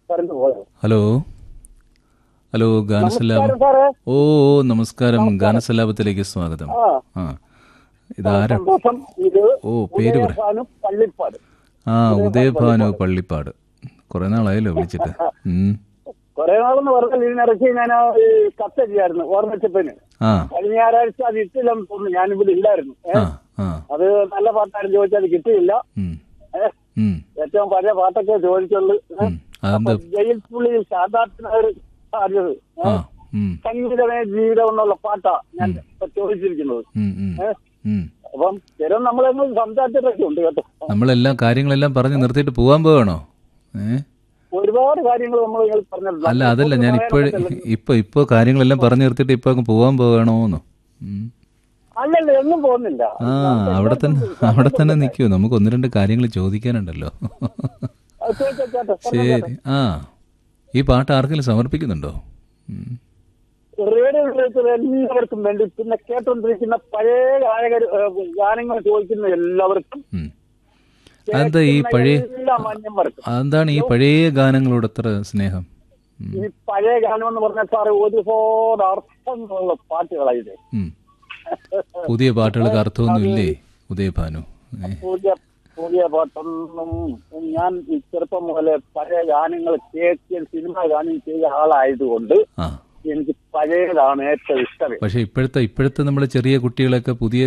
Current പോയോ hello hello ഗാനസലാപം നമസ്കാരം സാറേ ഓ ഓ, നമസ്കാരം ഗാനസലാപത്തിലേക്ക് സ്വാഗതം ആ ആ ഇതാരാ സന്തോഷം ഇത് ഓ പേര് പറ ഉദയഭാനും പള്ളിപ്പാട് ആ ഉദയഭാനു പള്ളിപ്പാട് കുറെ നാളായല്ലോ വിളിച്ചിട്ട് ഉം. കുറെ നാളെന്ന് പറഞ്ഞാൽ ഇതിനിടയ്ക്ക് ഞാൻ ആ ഈ കത്തൊക്കെയായിരുന്നു ഓർമ്മിച്ചപ്പന് ആ കഴിഞ്ഞ ഞായറാഴ്ച അത് ഇട്ടില്ലെന്ന് തോന്നുന്നു ഞാനിവിടെ ഇല്ലായിരുന്നു ഏ? ആ ആ അത് നല്ല പാട്ടായിരുന്നു ചോദിച്ചാൽ കിട്ടിയില്ല ഉം, ഏ? ഉം, ഏറ്റവും പഴയ പാട്ടൊക്കെ ചോദിച്ചുള്ളൂ ഏ? ഉം. അതെന്താ ജയിൽ പുള്ളിയിൽ ശാന്താത്തിനൊരു പാടിയത് ആ ഉം, സംഗീതമേ ജീവിതം എന്നുള്ള പാട്ടാ ഞാൻ ഇപ്പൊ ചോദിച്ചിരിക്കുന്നത് ഉം, ഉം, ഏ? ഉം. അപ്പം സ്ഥിരം നമ്മളെന്ന് സംസാരിച്ചിട്ടൊക്കെ ഉണ്ട് കേട്ടോ നമ്മളെല്ലാം കാര്യങ്ങളെല്ലാം പറഞ്ഞ് നിർത്തിയിട്ട് പോവാൻ പോവാണോ ഏ ഒരുപാട് കാര്യങ്ങൾ നമ്മൾ നിങ്ങൾ പറഞ്ഞിട്ടുണ്ട് അല്ല അതല്ല ഞാൻ ഇപ്പോഴ് ഇപ്പൊ ഇപ്പൊ കാര്യങ്ങളെല്ലാം പറഞ്ഞു നിർത്തിയിട്ട് ഇപ്പൊ അങ്ങ് പോവാൻ പോകണോന്ന് ഉം. അല്ലല്ല എങ്ങും പോകുന്നില്ല ആ അവിടെ തന്നെ അവിടെ തന്നെ നിൽക്കൂ നമുക്ക് ഒന്ന് രണ്ട് കാര്യങ്ങൾ ചോദിക്കാനുണ്ടല്ലോ അത് ചോദിച്ചോ, ചോദിച്ചോ. ശരി ആ ഈ പാട്ട് ആർക്കെങ്കിലും സമർപ്പിക്കുന്നുണ്ടോ ഉം. റേഡിയോ വിളിച്ചത് എല്ലാവർക്കും വേണ്ടി പിന്നെ കേട്ടോണ്ടിരിക്കുന്ന പഴയ ഗായകർ ഗാനങ്ങൾ ചോദിക്കുന്ന എല്ലാവർക്കും ഉം. അതെന്താ ഈ പഴയ എല്ലാ മാന്യന്മാർക്കും അതെന്താണ് ഈ പഴയ ഗാനങ്ങളോട് അത്ര സ്നേഹം ഉം. ഈ പഴയ ഗാനം എന്ന് പറഞ്ഞാൽ സാറ് ഒരുപാട് അർത്ഥങ്ങളുള്ള പാട്ടുകളായത് ഉം. പുതിയ പാട്ടുകൾക്ക് അർത്ഥമൊന്നും ഇല്ലേ ഉദയഭാനു ഏ? പുതിയ പുതിയ പാട്ടൊന്നും ഞാൻ ഈ ചെറുപ്പം മുതലേ പഴയ ഗാനങ്ങൾ കേൾക്കുകയും സിനിമ ഗാനം ചെയ്ത ആളായതുകൊണ്ട് ആ എനിക്ക് പഴയതാണ് ഏറ്റവും ഇഷ്ടം പക്ഷെ ഇപ്പോഴത്തെ ഇപ്പോഴത്തെ നമ്മുടെ ചെറിയ കുട്ടികളൊക്കെ പുതിയ